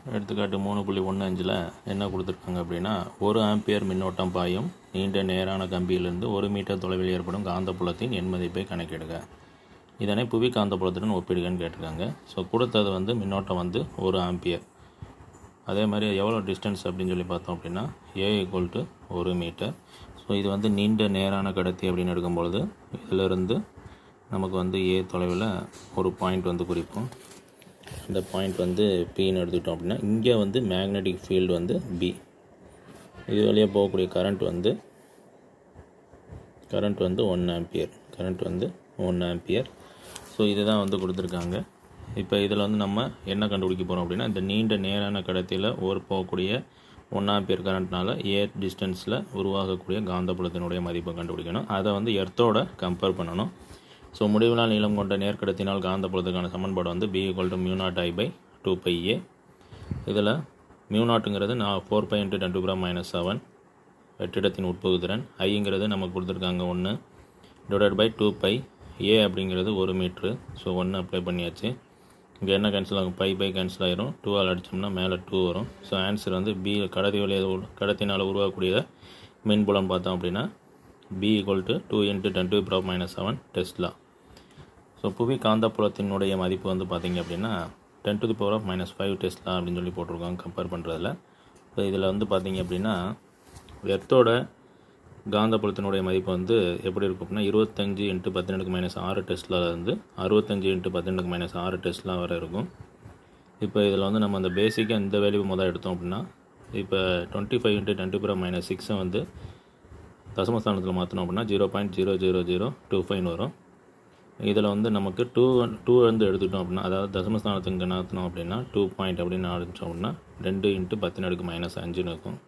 எடுத்துக்காட்டு மூணு புள்ளி ஒன்று அஞ்சில் என்ன கொடுத்துருக்காங்க அப்படின்னா ஒரு ஆம்பியர் மின்னோட்டம் பாயும் நீண்ட நேரான கம்பியிலிருந்து ஒரு மீட்டர் தொலைவில் ஏற்படும் காந்தப்புலத்தின் எண் மதிப்பை கணக்கிடுக இதனை புவி காந்தப்புலத்துடன் ஒப்பிடுகன்னு கேட்டிருக்காங்க ஸோ கொடுத்தது வந்து மின்னோட்டம் வந்து ஒரு ஆம்பியர் அதே மாதிரி எவ்வளோ டிஸ்டன்ஸ் அப்படின்னு சொல்லி பார்த்தோம் அப்படின்னா ஏ ஈக்குவல் டு ஒரு மீட்டர் ஸோ இது வந்து நீண்ட நேரான கடத்தி அப்படின்னு எடுக்கும்பொழுது இதிலிருந்து நமக்கு வந்து ஏ தொலைவில் ஒரு பாயிண்ட் வந்து குறிப்போம் இந்த பாயிண்ட் வந்து பின்னு எடுத்துக்கிட்டோம் அப்படின்னா இங்கே வந்து மேக்னெட்டிக் ஃபீல்டு வந்து பி இது வழியாக போகக்கூடிய கரண்ட் வந்து கரண்ட் வந்து ஒன் ஆம்பியர் கரண்ட் வந்து ஒன் ஆம்பியர் ஸோ இதுதான் வந்து கொடுத்துருக்காங்க இப்போ இதில் வந்து நம்ம என்ன கண்டுபிடிக்க போகிறோம் அப்படின்னா இந்த நீண்ட நேரான கடத்தியில் ஒரு போகக்கூடிய ஒன் ஆம்பியர் கரண்ட்னால ஏ டிஸ்டன்ஸில் உருவாகக்கூடிய காந்தப்புலத்தினுடைய மதிப்பை கண்டுபிடிக்கணும் அதை வந்து எர்த்தோட கம்பேர் பண்ணணும் ஸோ முடிவினால் நீளம் கொண்ட நேர்கடத்தினால் காந்தப்புலத்துக்கான சமன்பாடு வந்து B equal to mu naught I by two pi A இதில் மியூ நாட்டுங்கிறது நான் four pi into ten to கிராம் மைனஸ் செவன் வெற்றிடத்தின் உட்பகுதிறன் ஐங்கிறது நமக்கு கொடுத்துருக்காங்க ஒன்று divide by two pi A அப்படிங்கிறது ஒரு மீட்ரு ஸோ ஒன்று அப்ளை பண்ணியாச்சு இங்கே என்ன கேன்சல் ஆகும் பை பை கேன்சல் ஆயிரும் டூ ஆல் அடித்தோம்னா மேலே டூ வரும் ஸோ ஆன்சர் வந்து பி கடத்தி வழியாக கடத்தினால் உருவாகக்கூடிய மின்புலம் பார்த்தோம் அப்படின்னா B equal to two into ten to ப்ராப் மைனஸ் செவன் டெஸ்ட்லா ஸோ புவி காந்தப்புலத்தினுடைய மதிப்பு வந்து பார்த்திங்க அப்படின்னா ten to the power of minus five tesla அப்படின்னு சொல்லி போட்டிருக்காங்க கம்பேர் பண்ணுறதுல இப்போ இதில் வந்து பார்த்திங்க அப்படின்னா எர்த்தோட காந்தப்புலத்தினுடைய மதிப்பு வந்து எப்படி இருக்கும் அப்படின்னா இருபத்தஞ்சு இன்ட்டு பத்தினெண்டுக்கு மைனஸ் ஆறு டெஸ்ட்ல இருந்து அறுபத்தஞ்சு இன்ட்டு பத்தினெண்டுக்கு மைனஸ் ஆறு டெஸ்ட்லாம் வரை இருக்கும் இப்போ இதில் வந்து நம்ம அந்த பேசிக்காக இந்த வேல்யூ முதல் எடுத்தோம் அப்படின்னா இப்போ twenty five into ten to minus சிக்ஸை வந்து தசமஸ்தானத்தில் மாற்றணும் அப்படின்னா zero point zero zero zero two ஃபைவ்னு வரும் இதில் வந்து நமக்கு டூ டூ வந்து எடுத்துக்கிட்டோம் அப்படின்னா அதாவது தசமஸ்தானத்துக்கு நகர்த்தினோம் அப்படின்னா டூ பாயிண்ட் அப்படின்னு ஆரம்பித்தோம் அப்படின்னா ரெண்டு இன்ட்டு பத்தினடுக்கு மைனஸ் அஞ்சுன்னு இருக்கும்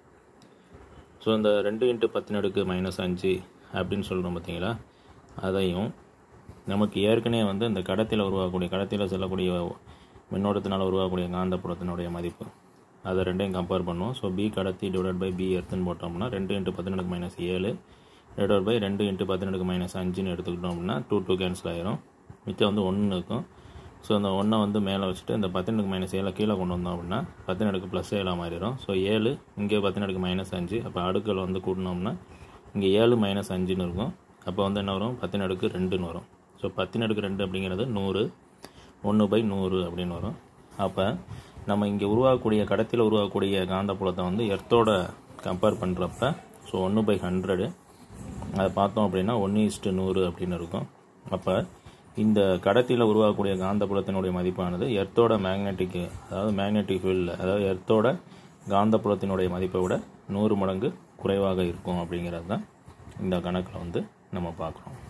ஸோ இந்த ரெண்டு இன்ட்டு பத்தினடுக்கு மைனஸ் அஞ்சு அப்படின்னு சொல்கிறோம் பார்த்தீங்களா அதையும் நமக்கு ஏற்கனவே வந்து இந்த கடத்தியில் உருவாகக்கூடிய கடத்தியில் செல்லக்கூடிய மின்னோட்டத்தினால் உருவாகக்கூடிய காந்தப்புலத்தினுடைய மதிப்பு அதை ரெண்டையும் கம்பேர் பண்ணுவோம் ஸோ பி கடத்தி டிவைட் பை பி எர்த்துன்னு போட்டோம்னா ரெண்டு இன்ட்டு பதினெண்டுக்கு மைனஸ் ஏழு டிவைட் பை ரெண்டு இன்ட்டு பதினெண்டுக்கு மைனஸ் அஞ்சுன்னு எடுத்துக்கிட்டோம் அப்படின்னா டூ டூ கேன்சல் ஆயிரும் மிச்சம் வந்து ஒன்று இருக்கும் ஸோ அந்த ஒன்றை வந்து மேலே வச்சுட்டு இந்த பத்தினெண்டுக்கு மைனஸ் ஏழை கீழே கொண்டு வந்தோம் அப்படின்னா பத்தினெடுக்கு ப்ளஸ் ஏழாக மாறிடும் ஸோ ஏழு இங்கே பத்தினெடுக்கு மைனஸ் அஞ்சு அப்போ அடுக்கள் வந்து கூட்டினோம்னா இங்கே ஏழு மைனஸ் அஞ்சுன்னு இருக்கும் அப்போ வந்து என்ன வரும் பத்தினடுக்கு ரெண்டுன்னு வரும் ஸோ பத்தினடுக்கு ரெண்டு அப்படிங்கிறது நூறு ஒன்று பை நூறு அப்படின்னு வரும் அப்போ நம்ம இங்கே உருவாகக்கூடிய கடத்தியில் உருவாகக்கூடிய காந்தப்புலத்தை வந்து எர்த்தோட கம்பேர் பண்ணுறப்ப ஸோ ஒன்று பை ஹண்ட்ரடு அதை பார்த்தோம் அப்படின்னா ஒன்று இஸ்ட்டு நூறு அப்படின்னு இருக்கும் அப்போ இந்த கடத்தியில் உருவாகக்கூடிய காந்தப்புலத்தினுடைய மதிப்பானது எர்த்தோட மேக்னெட்டிக் அதாவது மேக்னெட்டிக் ஃபீல்டில் அதாவது எர்த்தோட காந்தப்புலத்தினுடைய மதிப்பை விட நூறு மடங்கு குறைவாக இருக்கும் அப்படிங்கிறது தான் இந்த கணக்கில் வந்து நம்ம பார்க்குறோம்